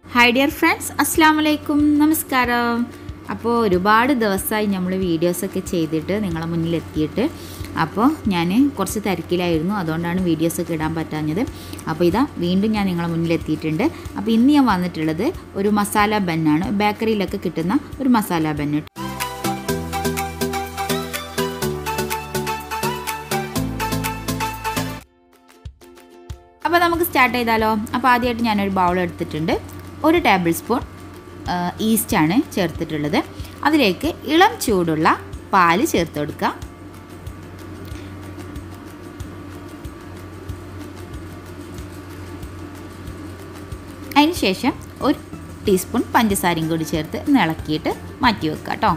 hi dear friends അസ്സാം വലൈക്കും നമസ്കാരം അപ്പോൾ ഒരുപാട് ദിവസമായി നമ്മൾ വീഡിയോസൊക്കെ ചെയ്തിട്ട് നിങ്ങളെ മുന്നിൽ എത്തിയിട്ട് അപ്പോൾ ഞാൻ കുറച്ച് തിരക്കിലായിരുന്നു അതുകൊണ്ടാണ് വീഡിയോസൊക്കെ ഇടാൻ പറ്റാഞ്ഞത് അപ്പോൾ ഇതാ വീണ്ടും ഞാൻ നിങ്ങളെ മുന്നിൽ എത്തിയിട്ടുണ്ട് അപ്പോൾ ഇന്ന് ഞാൻ വന്നിട്ടുള്ളത് ഒരു മസാല ബന്നാണ് ബേക്കറിയിലൊക്കെ കിട്ടുന്ന ഒരു മസാല ബന്ന് അപ്പോൾ നമുക്ക് സ്റ്റാർട്ട് ചെയ്താലോ അപ്പോൾ ആദ്യമായിട്ട് ഞാനൊരു ബൗൾ എടുത്തിട്ടുണ്ട് ഒരു ടേബിൾ സ്പൂൺ ഈസ്റ്റാണ് ചേർത്തിട്ടുള്ളത് അതിലേക്ക് ഇളം ചൂടുള്ള പാല് ചേർത്ത് കൊടുക്കുക അതിന് ശേഷം ഒരു ടീസ്പൂൺ പഞ്ചസാരയും കൂടി ചേർത്ത് ഇളക്കിയിട്ട് മാറ്റി വെക്കുക കേട്ടോ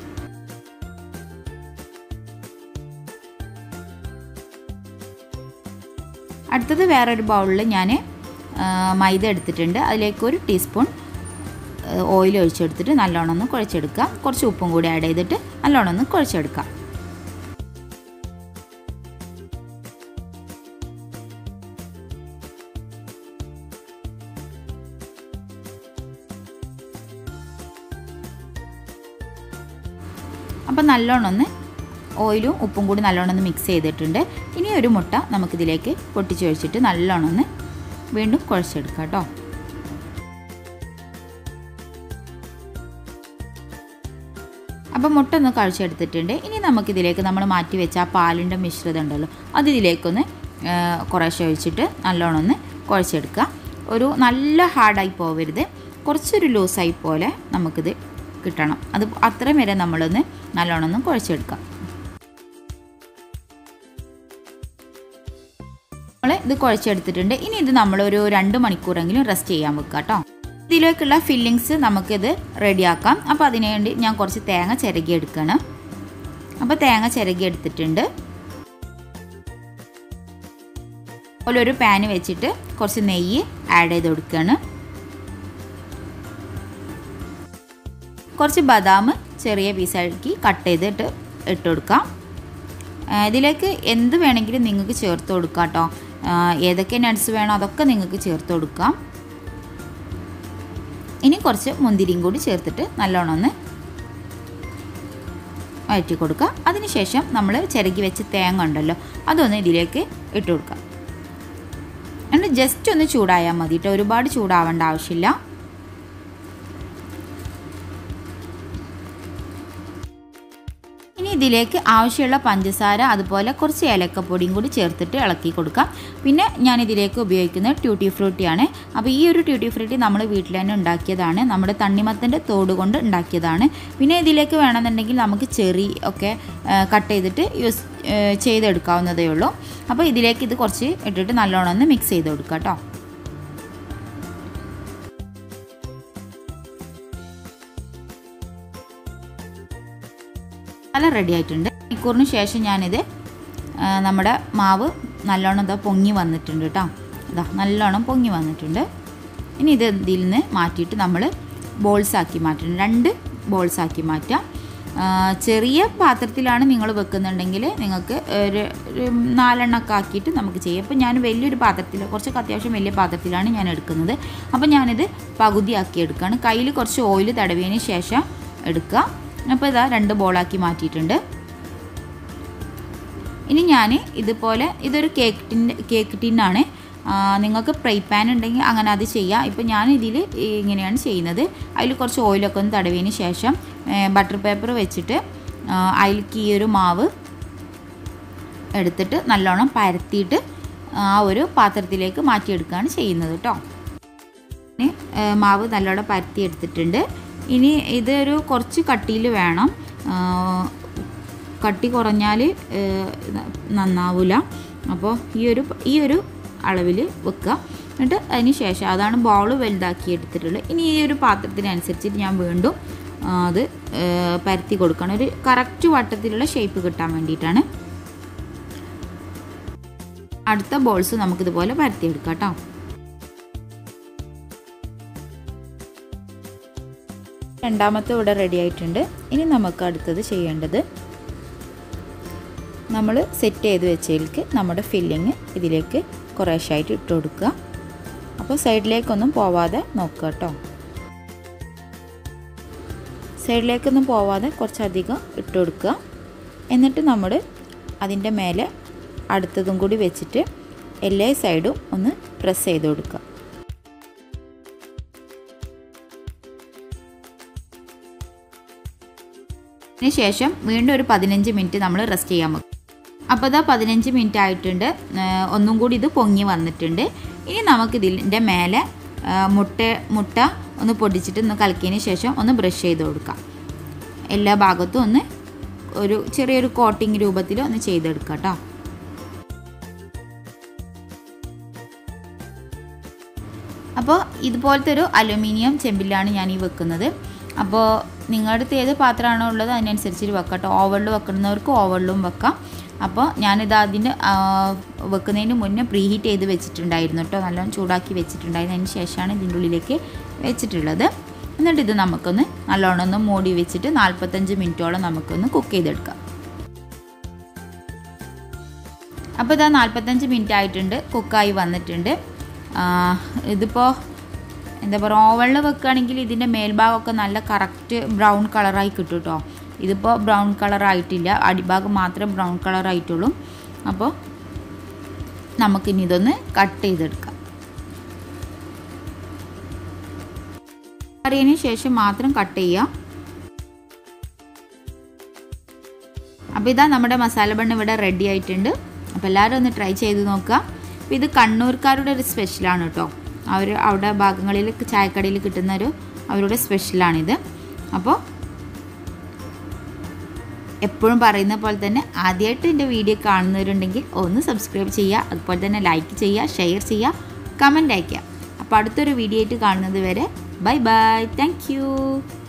അടുത്തത് വേറൊരു ബൗളിൽ ഞാൻ മൈദ എടുത്തിട്ടുണ്ട് അതിലേക്ക് ഒരു ടീസ്പൂൺ ഓയിൽ ഒഴിച്ചെടുത്തിട്ട് നല്ലോണം ഒന്ന് കുഴച്ചെടുക്കുക കുറച്ച് ഉപ്പും കൂടി ആഡ് ചെയ്തിട്ട് നല്ലോണം ഒന്ന് കുഴച്ചെടുക്കാം അപ്പം നല്ലോണം ഒന്ന് ഓയിലും ഉപ്പും കൂടി നല്ലോണം ഒന്ന് മിക്സ് ചെയ്തിട്ടുണ്ട് ഇനി ഒരു മുട്ട നമുക്കിതിലേക്ക് പൊട്ടിച്ചൊഴിച്ചിട്ട് നല്ലോണം ഒന്ന് വീണ്ടും കുഴച്ചെടുക്കാം കേട്ടോ അപ്പം മുട്ട ഒന്ന് കഴിച്ചെടുത്തിട്ടുണ്ട് ഇനി നമുക്കിതിലേക്ക് നമ്മൾ മാറ്റി വെച്ച ആ പാലിൻ്റെ മിശ്രിതം ഉണ്ടല്ലോ അത് ഇതിലേക്കൊന്ന് കുറേശ്ശെ ഒഴിച്ചിട്ട് നല്ലോണം ഒന്ന് കുഴച്ചെടുക്കുക ഒരു നല്ല ഹാർഡായി പോവരുത് കുറച്ചൊരു ലൂസായി പോലെ നമുക്കിത് കിട്ടണം അത് അത്രയും വരെ നമ്മളൊന്ന് നല്ലോണം ഒന്ന് കുഴച്ചെടുക്കാം നമ്മൾ ഇത് കുഴച്ചെടുത്തിട്ടുണ്ട് ഇനി ഇത് നമ്മളൊരു രണ്ട് മണിക്കൂറെങ്കിലും റെസ്റ്റ് ചെയ്യാൻ വെക്കുക കേട്ടോ ഇതിലേക്കുള്ള ഫില്ലിങ്സ് നമുക്കിത് റെഡിയാക്കാം അപ്പോൾ അതിനു വേണ്ടി ഞാൻ കുറച്ച് തേങ്ങ ചിരകി എടുക്കണം അപ്പോൾ തേങ്ങ ചിരകി എടുത്തിട്ടുണ്ട് അതുപോലെ ഒരു പാന് വെച്ചിട്ട് കുറച്ച് നെയ്യ് ആഡ് ചെയ്ത് കൊടുക്കുകയാണ് കുറച്ച് ബദാം ചെറിയ പീസാക്കി കട്ട് ചെയ്തിട്ട് ഇട്ട് കൊടുക്കാം ഇതിലേക്ക് എന്ത് വേണമെങ്കിലും നിങ്ങൾക്ക് ചേർത്ത് കൊടുക്കാം കേട്ടോ ഏതൊക്കെ നട്ട്സ് വേണോ അതൊക്കെ നിങ്ങൾക്ക് ചേർത്ത് കൊടുക്കാം ഇനി കുറച്ച് മുന്തിരിയും കൂടി ചേർത്തിട്ട് നല്ലോണം ഒന്ന് വഴറ്റി കൊടുക്കുക അതിനുശേഷം നമ്മൾ ചിരകി വെച്ച് തേങ്ങ ഉണ്ടല്ലോ അതൊന്ന് ഇതിലേക്ക് ഇട്ട് കൊടുക്കുക എന്നിട്ട് ജസ്റ്റ് ഒന്ന് ചൂടായാൽ മതി കേട്ടോ ഒരുപാട് ചൂടാവേണ്ട ആവശ്യമില്ല ഇനി ഇതിലേക്ക് ആവശ്യമുള്ള പഞ്ചസാര അതുപോലെ കുറച്ച് ഏലക്കപ്പൊടിയും കൂടി ചേർത്തിട്ട് ഇളക്കി കൊടുക്കാം പിന്നെ ഞാൻ ഇതിലേക്ക് ഉപയോഗിക്കുന്നത് ട്യൂട്ടി ഫ്രൂട്ടിയാണ് അപ്പോൾ ഈ ഒരു ട്യൂട്ടി ഫ്രൂട്ടി നമ്മൾ വീട്ടിൽ തന്നെ ഉണ്ടാക്കിയതാണ് നമ്മുടെ തണ്ണിമത്തൻ്റെ തോട് കൊണ്ട് ഉണ്ടാക്കിയതാണ് പിന്നെ ഇതിലേക്ക് വേണമെന്നുണ്ടെങ്കിൽ നമുക്ക് ചെറി ഒക്കെ കട്ട് ചെയ്തിട്ട് യൂസ് ചെയ്തെടുക്കാവുന്നതേ ഉള്ളൂ അപ്പോൾ ഇതിലേക്ക് ഇത് കുറച്ച് ഇട്ടിട്ട് നല്ലോണം ഒന്ന് മിക്സ് ചെയ്ത് കൊടുക്കാം കേട്ടോ നല്ല റെഡി ആയിട്ടുണ്ട് മണിക്കൂറിന് ശേഷം ഞാനിത് നമ്മുടെ മാവ് നല്ലോണം ഇതാ പൊങ്ങി വന്നിട്ടുണ്ട് കേട്ടോ ഇതാ നല്ലോണം പൊങ്ങി വന്നിട്ടുണ്ട് ഇനി ഇത് ഇതിൽ നിന്ന് മാറ്റിയിട്ട് നമ്മൾ ബോൾസ് ആക്കി മാറ്റണം രണ്ട് ബോൾസ് ആക്കി മാറ്റാം ചെറിയ പാത്രത്തിലാണ് നിങ്ങൾ വെക്കുന്നുണ്ടെങ്കിൽ നിങ്ങൾക്ക് ഒരു നാലെണ്ണമൊക്കെ ആക്കിയിട്ട് നമുക്ക് ചെയ്യാം അപ്പോൾ ഞാൻ വലിയൊരു പാത്രത്തിൽ കുറച്ചൊക്കെ അത്യാവശ്യം വലിയ പാത്രത്തിലാണ് ഞാൻ എടുക്കുന്നത് അപ്പോൾ ഞാനിത് പകുതിയാക്കി എടുക്കുകയാണ് കയ്യിൽ കുറച്ച് ഓയിൽ തടവിയതിന് ശേഷം എടുക്കുക അപ്പോൾ ഇതാ രണ്ട് ബോളാക്കി മാറ്റിയിട്ടുണ്ട് ഇനി ഞാൻ ഇതുപോലെ ഇതൊരു കേക്ക് ടിൻ കേക്ക് ടിന്നാണ് നിങ്ങൾക്ക് ഫ്രൈ പാൻ ഉണ്ടെങ്കിൽ അങ്ങനെ അത് ചെയ്യാം ഇപ്പോൾ ഞാൻ ഇതിൽ ഇങ്ങനെയാണ് ചെയ്യുന്നത് അതിൽ കുറച്ച് ഓയിലൊക്കെ ഒന്ന് തടവിയതിന് ശേഷം ബട്ടർ പേപ്പർ വെച്ചിട്ട് അതിലേക്ക് ഈ ഒരു മാവ് എടുത്തിട്ട് നല്ലോണം പരത്തിയിട്ട് ആ ഒരു പാത്രത്തിലേക്ക് മാറ്റിയെടുക്കുകയാണ് ചെയ്യുന്നത് കേട്ടോ മാവ് നല്ലോണം പരത്തി എടുത്തിട്ടുണ്ട് ഇനി ഇതൊരു കുറച്ച് കട്ടിയിൽ വേണം കട്ടി കുറഞ്ഞാൽ നന്നാവില്ല അപ്പോൾ ഈ ഒരു ഈ ഒരു അളവിൽ വെക്കുക എന്നിട്ട് അതിന് ശേഷം അതാണ് ബോൾ വലുതാക്കി എടുത്തിട്ടുള്ളത് ഇനി ഈ ഒരു പാത്രത്തിനനുസരിച്ചിട്ട് ഞാൻ വീണ്ടും അത് പരത്തി കൊടുക്കണം ഒരു കറക്റ്റ് വട്ടത്തിലുള്ള ഷേപ്പ് കിട്ടാൻ വേണ്ടിയിട്ടാണ് അടുത്ത ബോൾസ് നമുക്കിതുപോലെ പരത്തിയെടുക്കാം കേട്ടോ രണ്ടാമത്തെ ഇവിടെ റെഡി ആയിട്ടുണ്ട് ഇനി നമുക്ക് അടുത്തത് ചെയ്യേണ്ടത് നമ്മൾ സെറ്റ് ചെയ്ത് വെച്ചതിലേക്ക് നമ്മുടെ ഫില്ലിങ് ഇതിലേക്ക് കുറേശ്ശായിട്ട് ഇട്ട് കൊടുക്കുക അപ്പോൾ സൈഡിലേക്കൊന്നും പോവാതെ നോക്കുക കേട്ടോ സൈഡിലേക്കൊന്നും പോവാതെ കുറച്ചധികം ഇട്ട് കൊടുക്കുക എന്നിട്ട് നമ്മൾ അതിൻ്റെ മേലെ അടുത്തതും കൂടി വെച്ചിട്ട് എല്ലാ സൈഡും ഒന്ന് പ്രസ് ചെയ്ത് കൊടുക്കുക അതിന് ശേഷം വീണ്ടും ഒരു പതിനഞ്ച് മിനിറ്റ് നമ്മൾ റെസ്റ്റ് ചെയ്യാൻ വെക്കും അപ്പോൾ ഇതാ പതിനഞ്ച് മിനിറ്റ് ആയിട്ടുണ്ട് ഒന്നും കൂടി ഇത് പൊങ്ങി വന്നിട്ടുണ്ട് ഇനി നമുക്ക് ഇതിൻ്റെ മേലെ മുട്ട മുട്ട ഒന്ന് പൊടിച്ചിട്ട് ഒന്ന് കലക്കിയതിന് ശേഷം ഒന്ന് ബ്രഷ് ചെയ്ത് കൊടുക്കാം എല്ലാ ഭാഗത്തും ഒന്ന് ഒരു ചെറിയൊരു കോട്ടിങ് രൂപത്തിൽ ഒന്ന് ചെയ്തെടുക്കാം കേട്ടോ അപ്പോൾ ഇതുപോലത്തെ ഒരു അലുമിനിയം ചെമ്പിലാണ് ഞാൻ ഈ വെക്കുന്നത് അപ്പോൾ നിങ്ങളുടെ അടുത്ത് ഏത് പാത്രമാണോ ഉള്ളത് അതിനനുസരിച്ച് വെക്കാം കേട്ടോ ഓവളിൽ വെക്കുന്നവർക്ക് ഓവളിലും വെക്കാം അപ്പോൾ ഞാനിത് അതിൻ്റെ വെക്കുന്നതിന് മുന്നേ പ്രീ ഹീറ്റ് ചെയ്ത് വെച്ചിട്ടുണ്ടായിരുന്നു കേട്ടോ നല്ലോണം ചൂടാക്കി വെച്ചിട്ടുണ്ടായിരുന്നു അതിന് ശേഷമാണ് ഇതിൻ്റെ ഉള്ളിലേക്ക് വെച്ചിട്ടുള്ളത് എന്നിട്ട് ഇത് നമുക്കൊന്ന് നല്ലോണം ഒന്ന് മൂടി വെച്ചിട്ട് നാൽപ്പത്തഞ്ച് മിനിറ്റോളം നമുക്കൊന്ന് കുക്ക് ചെയ്തെടുക്കാം അപ്പോൾ ഇതാ നാൽപ്പത്തഞ്ച് മിനിറ്റ് ആയിട്ടുണ്ട് കുക്കായി വന്നിട്ടുണ്ട് ഇതിപ്പോൾ എന്താ പറയുക ഓവളിൽ വെക്കുകയാണെങ്കിൽ ഇതിൻ്റെ മേൽഭാഗമൊക്കെ നല്ല കറക്റ്റ് ബ്രൗൺ കളറായി കിട്ടും കേട്ടോ ഇതിപ്പോൾ ബ്രൗൺ കളർ ആയിട്ടില്ല അടിഭാഗം മാത്രമേ ബ്രൗൺ കളർ ആയിട്ടുള്ളൂ അപ്പോൾ നമുക്കിനി ഇതൊന്ന് കട്ട് ചെയ്തെടുക്കാം കറിയതിന് ശേഷം മാത്രം കട്ട് ചെയ്യാം അപ്പോൾ ഇതാ നമ്മുടെ മസാല ബണ്ണ് ഇവിടെ റെഡി ആയിട്ടുണ്ട് അപ്പോൾ എല്ലാവരും ഒന്ന് ട്രൈ ചെയ്ത് നോക്കുക അപ്പോൾ ഇത് കണ്ണൂർക്കാരുടെ ഒരു സ്പെഷ്യലാണ് കേട്ടോ അവർ അവിടെ ഭാഗങ്ങളിൽ ചായക്കടയിൽ കിട്ടുന്ന ഒരു അവരുടെ സ്പെഷ്യലാണിത് അപ്പോൾ എപ്പോഴും പറയുന്ന പോലെ തന്നെ ആദ്യമായിട്ട് എൻ്റെ വീഡിയോ കാണുന്നവരുണ്ടെങ്കിൽ ഒന്ന് സബ്സ്ക്രൈബ് ചെയ്യുക അതുപോലെ തന്നെ ലൈക്ക് ചെയ്യുക ഷെയർ ചെയ്യുക കമൻറ്റ് അയയ്ക്കുക അപ്പോൾ അടുത്തൊരു വീഡിയോ ആയിട്ട് കാണുന്നത് വരെ ബൈ ബൈ താങ്ക്